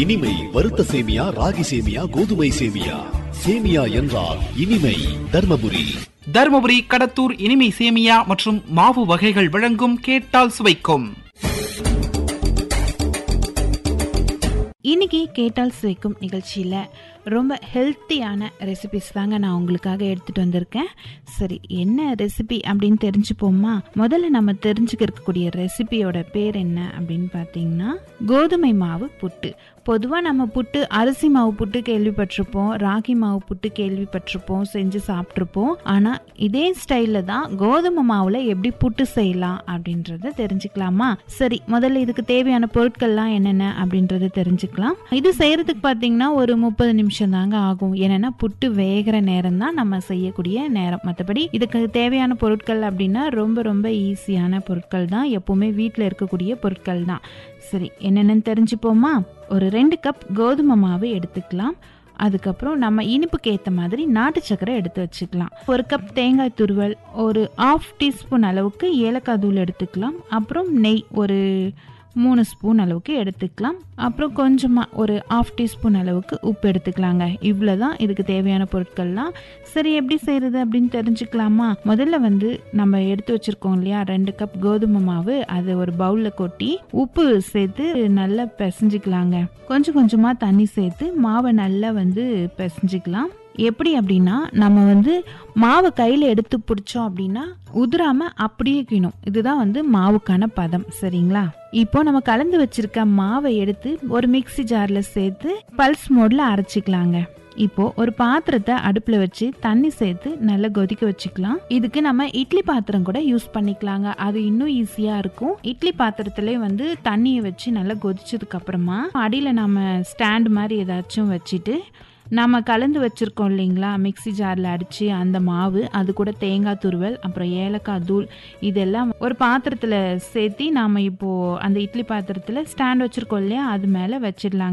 இனிமை வறுத்த சேமியா ராகி சேமியா கோதுமை சேமியா சேமியா என்றால் இனிமை தர்மபுரி தருமபுரி கடத்தூர் இனிமை சேமியா மற்றும் மாவு வகைகள் வழங்கும் கேட்டால் சுவைக்கும் இன்னைக்கு கேட்டால் சுவைக்கும் நிகழ்ச்சியில் ரொம்ப ஹெல்த்தியான ரெசிபிஸ் தாங்க நான் உங்களுக்காக எடுத்துகிட்டு வந்திருக்கேன் சரி என்ன ரெசிபி அப்படின்னு தெரிஞ்சுப்போமா முதல்ல நம்ம தெரிஞ்சுக்க இருக்கக்கூடிய ரெசிபியோட பேர் என்ன அப்படின்னு பார்த்தீங்கன்னா கோதுமை மாவு புட்டு பொதுவாக நம்ம புட்டு அரிசி மாவு புட்டு கேள்விப்பட்டிருப்போம் ராகி மாவு புட்டு கேள்விப்பட்டிருப்போம் செஞ்சு சாப்பிட்ருப்போம் ஆனால் இதே ஸ்டைலில் தான் கோதுமை மாவில் எப்படி புட்டு செய்யலாம் அப்படின்றத தெரிஞ்சுக்கலாமா சரி முதல்ல இதுக்கு தேவையான பொருட்கள்லாம் என்னென்ன அப்படின்றத தெரிஞ்சுக்கலாம் இது செய்யறதுக்கு பார்த்தீங்கன்னா ஒரு முப்பது நிமிஷம் தாங்க ஆகும் ஏன்னா புட்டு வேகிற நேரம் தான் நம்ம செய்யக்கூடிய நேரம் மற்றபடி இதுக்கு தேவையான பொருட்கள் அப்படின்னா ரொம்ப ரொம்ப ஈஸியான பொருட்கள் தான் எப்பவுமே வீட்டில் இருக்கக்கூடிய பொருட்கள் தான் சரி என்னென்னு தெரிஞ்சுப்போமா ஒரு ரெண்டு கப் கோதுமை மாவு எடுத்துக்கலாம் அதுக்கப்புறம் நம்ம இனிப்புக்கு ஏற்ற மாதிரி நாட்டு சக்கரை எடுத்து வச்சுக்கலாம் ஒரு கப் தேங்காய் துருவல் ஒரு ஆஃப் டீஸ்பூன் அளவுக்கு ஏலக்காய் தூள் எடுத்துக்கலாம் அப்புறம் நெய் ஒரு மூணு ஸ்பூன் அளவுக்கு எடுத்துக்கலாம் அப்புறம் கொஞ்சமாக ஒரு ஆஃப் டீஸ்பூன் அளவுக்கு உப்பு எடுத்துக்கலாங்க இவ்வளோ தான் இதுக்கு தேவையான பொருட்கள்லாம் சரி எப்படி செய்கிறது அப்படின்னு தெரிஞ்சுக்கலாமா முதல்ல வந்து நம்ம எடுத்து வச்சுருக்கோம் இல்லையா ரெண்டு கப் கோதுமை மாவு அதை ஒரு பவுலில் கொட்டி உப்பு சேர்த்து நல்லா பிசைஞ்சிக்கலாங்க கொஞ்சம் கொஞ்சமாக தண்ணி சேர்த்து மாவை நல்லா வந்து பிசைஞ்சிக்கலாம் எப்படி அப்படின்னா நம்ம வந்து மாவை கையில் எடுத்து பிடிச்சோம் அப்படின்னா உதிராம அப்படியே வைக்கணும் இதுதான் வந்து மாவுக்கான பதம் சரிங்களா இப்போ நம்ம கலந்து வச்சிருக்க மாவை எடுத்து ஒரு மிக்ஸி ஜார்ல சேர்த்து பல்ஸ் மோட்ல அரைச்சிக்கலாங்க இப்போ ஒரு பாத்திரத்தை அடுப்புல வச்சு தண்ணி சேர்த்து நல்லா கொதிக்க வச்சுக்கலாம் இதுக்கு நம்ம இட்லி பாத்திரம் கூட யூஸ் பண்ணிக்கலாங்க அது இன்னும் ஈஸியா இருக்கும் இட்லி பாத்திரத்திலே வந்து தண்ணியை வச்சு நல்லா கொதிச்சதுக்கு அப்புறமா அடியில நம்ம ஸ்டாண்ட் மாதிரி ஏதாச்சும் வச்சுட்டு நம்ம கலந்து வச்சுருக்கோம் இல்லைங்களா மிக்ஸி ஜாரில் அடித்து அந்த மாவு அது கூட தேங்காய் துருவல் அப்புறம் ஏலக்காய் தூள் இதெல்லாம் ஒரு பாத்திரத்தில் சேர்த்தி நாம் இப்போது அந்த இட்லி பாத்திரத்தில் ஸ்டாண்ட் வச்சுருக்கோம் இல்லையா அது மேலே வச்சிடலாங்க